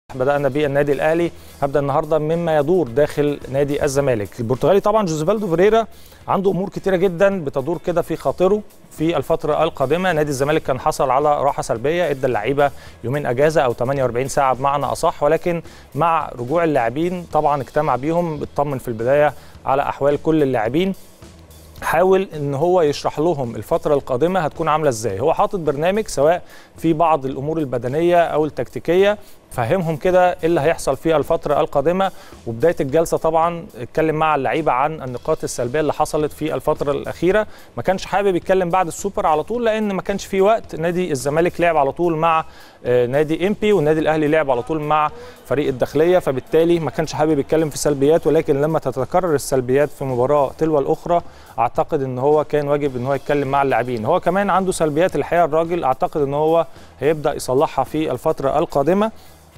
بدأنا بالنادي الأهلي هبدأ النهارده مما يدور داخل نادي الزمالك البرتغالي طبعا جوزيفالدو فيريرا عنده أمور كتيرة جدا بتدور كده في خاطره في الفترة القادمة نادي الزمالك كان حصل على راحة سلبية ادى اللعيبة يومين أجازة أو 48 ساعة بمعنى أصح ولكن مع رجوع اللاعبين طبعا اجتمع بيهم اطمن في البداية على أحوال كل اللاعبين حاول ان هو يشرح لهم الفتره القادمه هتكون عامله ازاي هو حاطط برنامج سواء في بعض الامور البدنيه او التكتيكيه فهمهم كده ايه اللي هيحصل في الفتره القادمه وبدايه الجلسه طبعا اتكلم مع اللعيبه عن النقاط السلبيه اللي حصلت في الفتره الاخيره ما كانش حابب يتكلم بعد السوبر على طول لان ما كانش في وقت نادي الزمالك لعب على طول مع نادي امبي والنادي الاهلي لعب على طول مع فريق الداخليه فبالتالي ما كانش حابب يتكلم في سلبيات ولكن لما تتكرر السلبيات في مباراه تلو الاخرى اعتقد ان هو كان واجب ان هو يتكلم مع اللاعبين هو كمان عنده سلبيات الحقيقه الراجل اعتقد ان هو هيبدا يصلحها في الفتره القادمه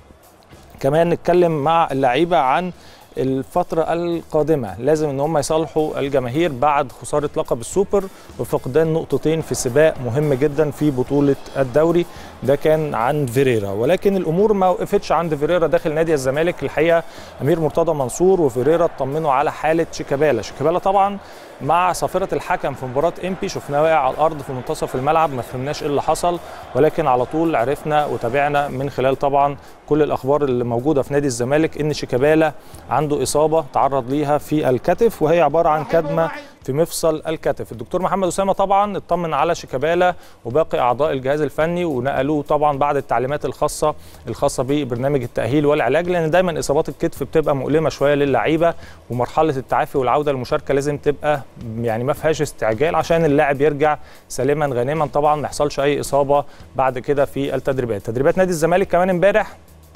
كمان نتكلم مع اللعيبه عن الفترة القادمة لازم ان هم يصالحوا الجماهير بعد خسارة لقب السوبر وفقدان نقطتين في سباق مهم جدا في بطولة الدوري ده كان عن فيريرا ولكن الامور ما وقفتش عند فيريرا داخل نادي الزمالك الحقيقة امير مرتضى منصور وفيريرا اطمنوا على حالة شيكابالا شيكابالا طبعا مع صافرة الحكم في مباراة امبي شفناه واقع على الارض في منتصف الملعب ما فهمناش ايه اللي حصل ولكن على طول عرفنا وتابعنا من خلال طبعا كل الاخبار اللي موجودة في نادي الزمالك ان شيكابالا عنده اصابة تعرض ليها في الكتف وهي عبارة عن كدمة في مفصل الكتف الدكتور محمد اسامه طبعا اطمن على شيكابالا وباقي اعضاء الجهاز الفني ونقلوه طبعا بعد التعليمات الخاصه الخاصه ببرنامج التاهيل والعلاج لان دايما اصابات الكتف بتبقى مؤلمه شويه للعيبه ومرحله التعافي والعوده للمشاركه لازم تبقى يعني ما فيهاش استعجال عشان اللاعب يرجع سالما غانما طبعا ما يحصلش اي اصابه بعد كده في التدريبات تدريبات نادي الزمالك كمان امبارح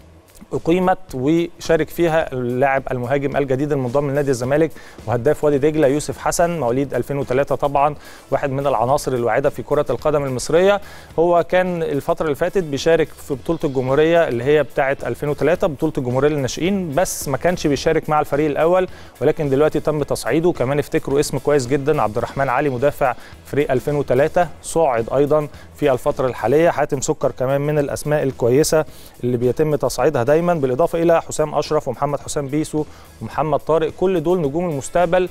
أقيمت وشارك فيها اللاعب المهاجم الجديد المنضم لنادي الزمالك وهداف وادي دجلة يوسف حسن مواليد 2003 طبعا واحد من العناصر الواعدة في كرة القدم المصرية هو كان الفترة اللي فاتت بيشارك في بطولة الجمهورية اللي هي بتاعة 2003 بطولة الجمهورية للناشئين بس ما كانش بيشارك مع الفريق الأول ولكن دلوقتي تم تصعيده كمان افتكروا اسم كويس جدا عبد الرحمن علي مدافع فريق 2003 صاعد أيضا في الفترة الحالية حاتم سكر كمان من الأسماء الكويسة اللي بيتم تصعيدها دايما بالاضافه الى حسام اشرف ومحمد حسام بيسو ومحمد طارق كل دول نجوم المستقبل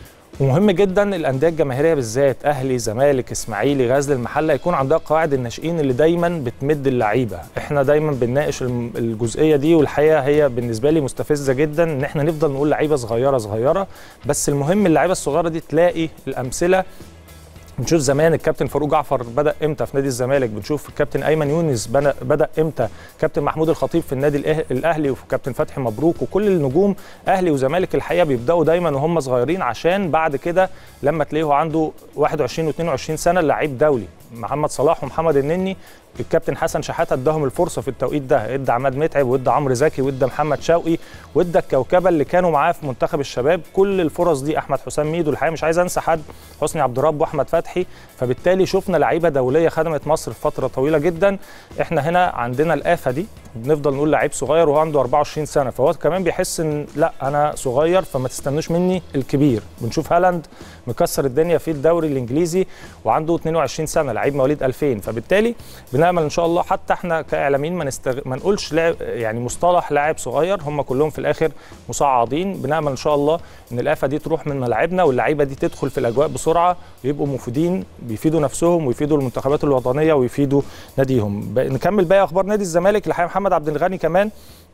ومهم جدا الانديه الجماهيريه بالذات اهلي زمالك اسماعيلي غزل المحله يكون عندها قواعد الناشئين اللي دايما بتمد اللعيبه احنا دايما بنناقش الجزئيه دي والحقيقه هي بالنسبه لي مستفزه جدا ان احنا نفضل نقول لعيبه صغيره صغيره بس المهم اللعيبه الصغيره دي تلاقي الامثله بنشوف زمان الكابتن فاروق جعفر بدا امتى في نادي الزمالك بنشوف الكابتن ايمن يونس بدا امتى كابتن محمود الخطيب في النادي الاهلي وكابتن فتحي مبروك وكل النجوم اهلي وزمالك الحقيقه بيبداوا دايما وهم صغيرين عشان بعد كده لما تلاقيه عنده 21 و22 سنه لعيب دولي محمد صلاح ومحمد النني الكابتن حسن شحاته اداهم الفرصه في التوقيت ده ادى عماد متعب وادى عمرو زكي وادى محمد شوقي وادى الكوكبه اللي كانوا معاه في منتخب الشباب كل الفرص دي احمد حسام ميدو الحقيقه مش عايز انسى حد حسني عبد الرب واحمد فتحي فبالتالي شفنا لعيبه دوليه خدمت مصر في فتره طويله جدا احنا هنا عندنا الافه دي بنفضل نقول لعيب صغير وهو عنده 24 سنه فهو كمان بيحس ان لا انا صغير فما تستنوش مني الكبير بنشوف هالاند مكسر الدنيا في الدوري الانجليزي وعنده 22 سنه لعيب مواليد 2000 فبالتالي بنامل ان شاء الله حتى احنا كاعلاميين ما نستغ... ما نقولش لاعب يعني مصطلح لاعب صغير هم كلهم في الاخر مصعدين بنامل ان شاء الله ان الافه دي تروح من ملاعبنا واللعيبه دي تدخل في الاجواء بسرعه ويبقوا مفيدين بيفيدوا نفسهم ويفيدوا المنتخبات الوطنيه ويفيدوا ناديهم نكمل باقي اخبار نادي الزمالك الحقيقه محمد عبد الغني كمان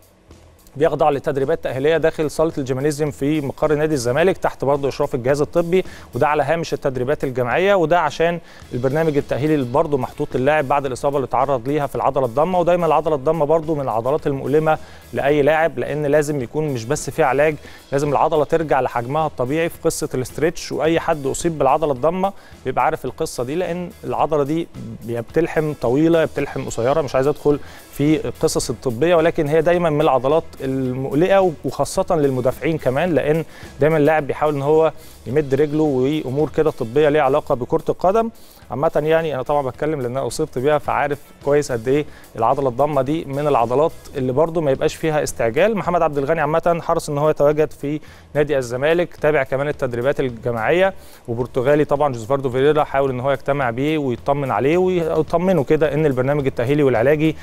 بيخضع لتدريبات تأهيلية داخل صالة الجيمنازيوم في مقر نادي الزمالك تحت برضه إشراف الجهاز الطبي وده على هامش التدريبات الجماعية وده عشان البرنامج التأهيلي اللي برضه محطوط للاعب بعد الإصابة اللي تعرض ليها في العضلة الضمة ودايما العضلة الضمة برضه من العضلات المؤلمة لأي لاعب لأن لازم يكون مش بس فيها علاج لازم العضلة ترجع لحجمها الطبيعي في قصة الاسترتش وأي حد أصيب بالعضلة الضمة بيبقى عارف القصة دي لأن العضلة دي بتلحم طويلة بتلحم قصيرة مش عايز أدخل في القصص الطبية ولكن هي دايما من العضلات المقلقه وخاصه للمدافعين كمان لان دايما اللاعب بيحاول ان هو يمد رجله وامور كده طبيه ليها علاقه بكره القدم عامه يعني انا طبعا بتكلم لان انا اصبت بيها فعارف كويس قد ايه العضله الضمه دي من العضلات اللي برده ما يبقاش فيها استعجال محمد عبد الغني عامه حرص ان هو يتواجد في نادي الزمالك تابع كمان التدريبات الجماعيه وبرتغالي طبعا جوزفاردو فيريرا حاول ان هو يجتمع بيه ويطمن عليه ويطمنه كده ان البرنامج التاهيلي والعلاجي هيكون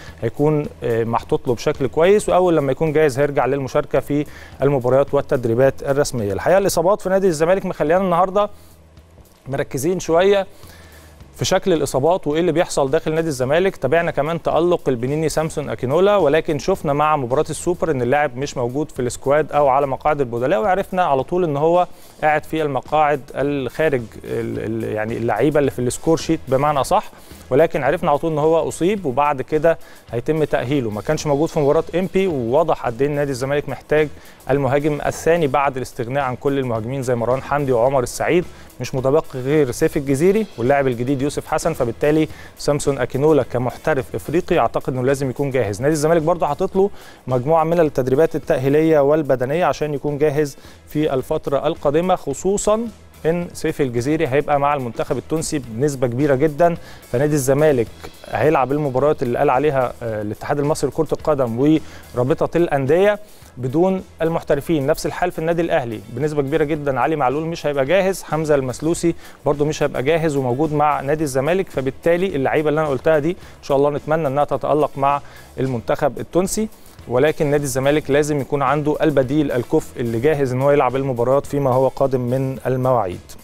يكون محطوط له بشكل كويس واول لما يكون جاهز هيرجع للمشاركه في المباريات والتدريبات الرسميه الحقيقه الاصابات في نادي الزمالك مخليانا النهارده مركزين شويه في شكل الاصابات وايه اللي بيحصل داخل نادي الزمالك تابعنا كمان تالق البنيني سامسون اكينولا ولكن شفنا مع مباراه السوبر ان اللاعب مش موجود في السكواد او على مقاعد البدلاء وعرفنا على طول ان هو قاعد في المقاعد الخارج يعني اللعيبه اللي في السكور شيت بمعنى صح ولكن عرفنا على طول ان هو اصيب وبعد كده هيتم تاهيله ما كانش موجود في مباراه ام بي وواضح قد ايه نادي الزمالك محتاج المهاجم الثاني بعد الاستغناء عن كل المهاجمين زي مروان حمدي وعمر السعيد مش متبقي غير سيف الجزيري واللاعب الجديد يوسف حسن فبالتالي سامسون اكينولا كمحترف افريقي اعتقد انه لازم يكون جاهز نادي الزمالك برضه حاطط له مجموعه من التدريبات التاهيليه والبدنيه عشان يكون جاهز في الفتره القادمه خصوصا ان سيف الجزيري هيبقى مع المنتخب التونسي بنسبه كبيره جدا فنادي الزمالك هيلعب المباريات اللي قال عليها الاتحاد المصري لكره القدم ورابطه الانديه بدون المحترفين نفس الحال في النادي الاهلي بنسبه كبيره جدا علي معلول مش هيبقى جاهز حمزه المسلوسي برده مش هيبقى جاهز وموجود مع نادي الزمالك فبالتالي اللعيبه اللي انا قلتها دي ان شاء الله نتمنى انها تتالق مع المنتخب التونسي ولكن نادي الزمالك لازم يكون عنده البديل الكفء اللي جاهز ان هو يلعب المباريات فيما هو قادم من المواعيد